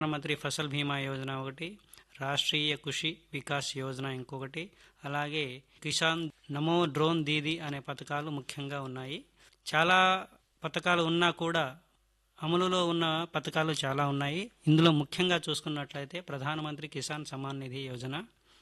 ప్రధానమంత్రి ఫసల్ బీమా యోజన ఒకటి రాష్ట్రీయ కృషి వికాస్ యోజన ఇంకొకటి అలాగే కిసాన్ నమో డ్రోన్ దీదీ అనే పథకాలు ముఖ్యంగా ఉన్నాయి చాలా పథకాలు ఉన్నా కూడా అమలులో ఉన్న పథకాలు చాలా ఉన్నాయి ఇందులో ముఖ్యంగా చూసుకున్నట్లయితే ప్రధానమంత్రి కిసాన్ సమ్మాన్ నిధి యోజన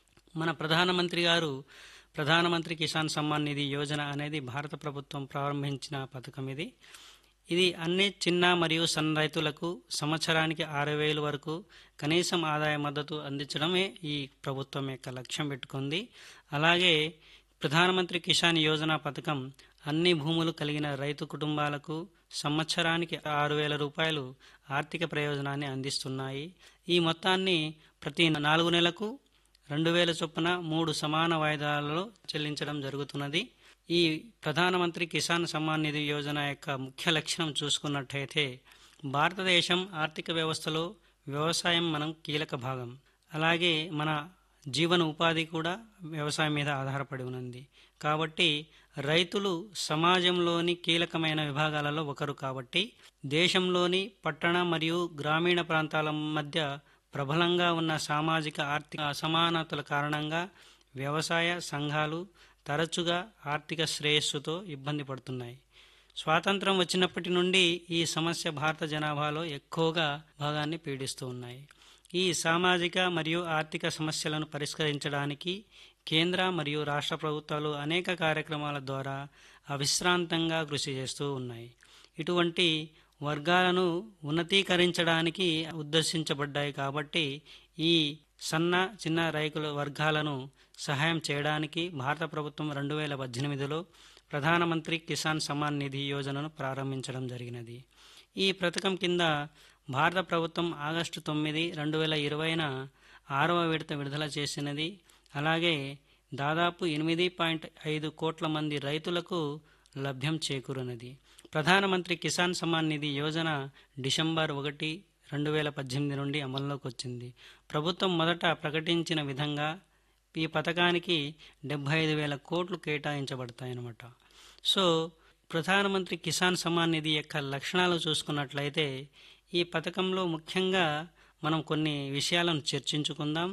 మన ప్రధానమంత్రి గారు ప్రధానమంత్రి కిసాన్ సమ్మాన్ నిధి యోజన అనేది భారత ప్రభుత్వం ప్రారంభించిన పథకం ఇది ఇది అన్ని చిన్న మరియు సన్న రైతులకు సంవత్సరానికి ఆరు వేలు వరకు కనీసం ఆదాయ మద్దతు అందించడమే ఈ ప్రభుత్వం యొక్క లక్ష్యం పెట్టుకుంది అలాగే ప్రధానమంత్రి కిసాన్ యోజన పథకం అన్ని భూములు కలిగిన రైతు కుటుంబాలకు సంవత్సరానికి ఆరు వేల రూపాయలు ఆర్థిక ప్రయోజనాన్ని అందిస్తున్నాయి ఈ మొత్తాన్ని ప్రతి నాలుగు నెలలకు రెండు వేల చొప్పున మూడు సమాన వాయిదాలలో చెల్లించడం జరుగుతున్నది ఈ ప్రధానమంత్రి కిసాన్ సమ్మాన్ నిధి యోజన యొక్క ముఖ్య లక్షణం చూసుకున్నట్టయితే భారతదేశం ఆర్థిక వ్యవస్థలో వ్యవసాయం మనం కీలక భాగం అలాగే మన జీవన ఉపాధి కూడా వ్యవసాయం మీద ఆధారపడి ఉన్నది కాబట్టి రైతులు సమాజంలోని కీలకమైన విభాగాలలో ఒకరు కాబట్టి దేశంలోని పట్టణ మరియు గ్రామీణ ప్రాంతాల మధ్య ప్రబలంగా ఉన్న సామాజిక ఆర్థిక అసమానతల కారణంగా వ్యవసాయ సంఘాలు తరచుగా ఆర్థిక శ్రేయస్సుతో ఇబ్బంది పడుతున్నాయి స్వాతంత్రం వచ్చినప్పటి నుండి ఈ సమస్య భారత జనాభాలో ఎక్కువగా భాగాన్ని పీడిస్తూ ఉన్నాయి ఈ సామాజిక మరియు ఆర్థిక సమస్యలను పరిష్కరించడానికి కేంద్ర మరియు రాష్ట్ర ప్రభుత్వాలు అనేక కార్యక్రమాల ద్వారా అవిశ్రాంతంగా కృషి చేస్తూ ఉన్నాయి ఇటువంటి వర్గాలను ఉన్నతీకరించడానికి ఉద్దేశించబడ్డాయి కాబట్టి ఈ సన్న చిన్న రైతుల వర్గాలను సహాయం చేయడానికి భారత ప్రభుత్వం రెండు వేల పద్దెనిమిదిలో ప్రధానమంత్రి కిసాన్ సమ్మాన్ నిధి యోజనను ప్రారంభించడం జరిగినది ఈ పథకం కింద భారత ప్రభుత్వం ఆగస్టు తొమ్మిది రెండు వేల ఇరవైన ఆరవ విడత విడుదల చేసినది అలాగే దాదాపు ఎనిమిది పాయింట్ ఐదు కోట్ల మంది రైతులకు లభ్యం చేకూరినది ప్రధానమంత్రి కిసాన్ సమ్మాన్ నిధి యోజన డిసెంబర్ ఒకటి రెండు వేల పద్దెనిమిది నుండి అమల్లోకి వచ్చింది ప్రభుత్వం మొదట ప్రకటించిన విధంగా ఈ పథకానికి డెబ్బై ఐదు వేల కోట్లు కేటాయించబడతాయన్నమాట సో ప్రధానమంత్రి కిసాన్ సమ్మాన్ నిధి యొక్క లక్షణాలు చూసుకున్నట్లయితే ఈ పథకంలో ముఖ్యంగా మనం కొన్ని విషయాలను చర్చించుకుందాం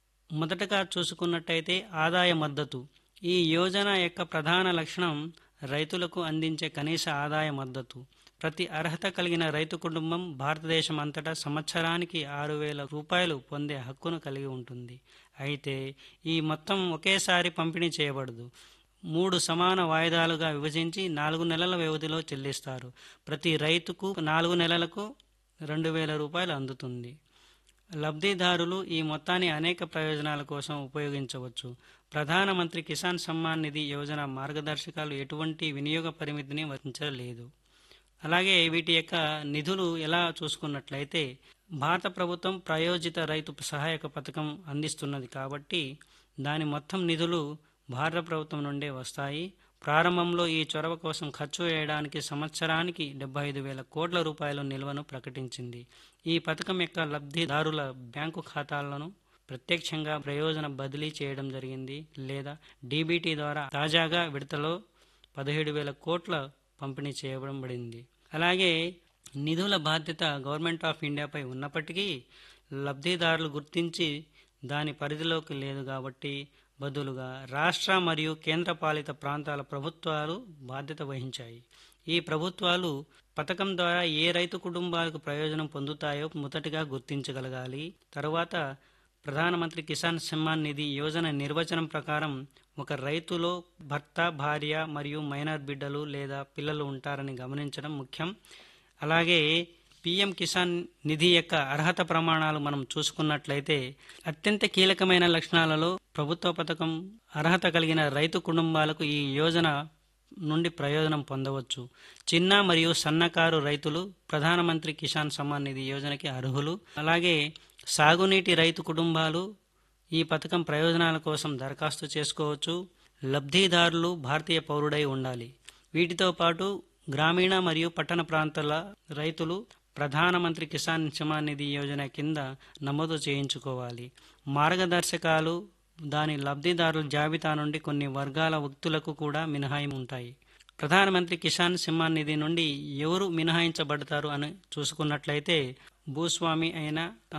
మొదటగా చూసుకున్నట్టయితే ఆదాయ మద్దతు ఈ యోజన యొక్క ప్రధాన లక్షణం రైతులకు అందించే కనీస ఆదాయ మద్దతు ప్రతి అర్హత కలిగిన రైతు కుటుంబం భారతదేశం అంతటా సంవత్సరానికి ఆరు వేల రూపాయలు పొందే హక్కును కలిగి ఉంటుంది అయితే ఈ మొత్తం ఒకేసారి పంపిణీ చేయబడదు మూడు సమాన వాయిదాలుగా విభజించి నాలుగు నెలల వ్యవధిలో చెల్లిస్తారు ప్రతి రైతుకు నాలుగు నెలలకు రెండు వేల రూపాయలు అందుతుంది లబ్ధిదారులు ఈ మొత్తాన్ని అనేక ప్రయోజనాల కోసం ఉపయోగించవచ్చు ప్రధానమంత్రి కిసాన్ సమ్మాన్ నిధి యోజన మార్గదర్శకాలు ఎటువంటి వినియోగ పరిమితిని వర్తించలేదు అలాగే వీటి యొక్క నిధులు ఎలా చూసుకున్నట్లయితే భారత ప్రభుత్వం ప్రయోజిత రైతు సహాయక పథకం అందిస్తున్నది కాబట్టి దాని మొత్తం నిధులు భారత ప్రభుత్వం నుండే వస్తాయి ప్రారంభంలో ఈ చొరవ కోసం ఖర్చు చేయడానికి సంవత్సరానికి డెబ్బై ఐదు వేల కోట్ల రూపాయల నిల్వను ప్రకటించింది ఈ పథకం యొక్క లబ్ధిదారుల బ్యాంకు ఖాతాలను ప్రత్యక్షంగా ప్రయోజన బదిలీ చేయడం జరిగింది లేదా డీబీటీ ద్వారా తాజాగా విడతలో పదిహేడు వేల కోట్ల పంపిణీ చేయబడింది అలాగే నిధుల బాధ్యత గవర్నమెంట్ ఆఫ్ ఇండియాపై ఉన్నప్పటికీ లబ్ధిదారులు గుర్తించి దాని పరిధిలోకి లేదు కాబట్టి బదులుగా రాష్ట్ర మరియు కేంద్రపాలిత ప్రాంతాల ప్రభుత్వాలు బాధ్యత వహించాయి ఈ ప్రభుత్వాలు పథకం ద్వారా ఏ రైతు కుటుంబాలకు ప్రయోజనం పొందుతాయో మొదటిగా గుర్తించగలగాలి తరువాత ప్రధానమంత్రి కిసాన్ సమ్మాన్ నిధి యోజన నిర్వచనం ప్రకారం ఒక రైతులో భర్త భార్య మరియు మైనర్ బిడ్డలు లేదా పిల్లలు ఉంటారని గమనించడం ముఖ్యం అలాగే పిఎం కిసాన్ నిధి యొక్క అర్హత ప్రమాణాలు మనం చూసుకున్నట్లయితే అత్యంత కీలకమైన లక్షణాలలో ప్రభుత్వ పథకం అర్హత కలిగిన రైతు కుటుంబాలకు ఈ యోజన నుండి ప్రయోజనం పొందవచ్చు చిన్న మరియు సన్నకారు రైతులు ప్రధానమంత్రి కిసాన్ సమ్మాన్ నిధి యోజనకి అర్హులు అలాగే సాగునీటి రైతు కుటుంబాలు ఈ పథకం ప్రయోజనాల కోసం దరఖాస్తు చేసుకోవచ్చు లబ్ధిదారులు భారతీయ పౌరుడై ఉండాలి వీటితో పాటు గ్రామీణ మరియు పట్టణ ప్రాంతాల రైతులు ప్రధానమంత్రి కిసాన్ సమ్మాన్ నిధి యోజన కింద నమోదు చేయించుకోవాలి మార్గదర్శకాలు దాని లబ్ధిదారుల జాబితా నుండి కొన్ని వర్గాల వ్యక్తులకు కూడా మినహాయింపు ఉంటాయి ప్రధానమంత్రి కిసాన్ సమ్మాన్ నిధి నుండి ఎవరు మినహాయించబడతారు అని చూసుకున్నట్లయితే భూస్వామి అయిన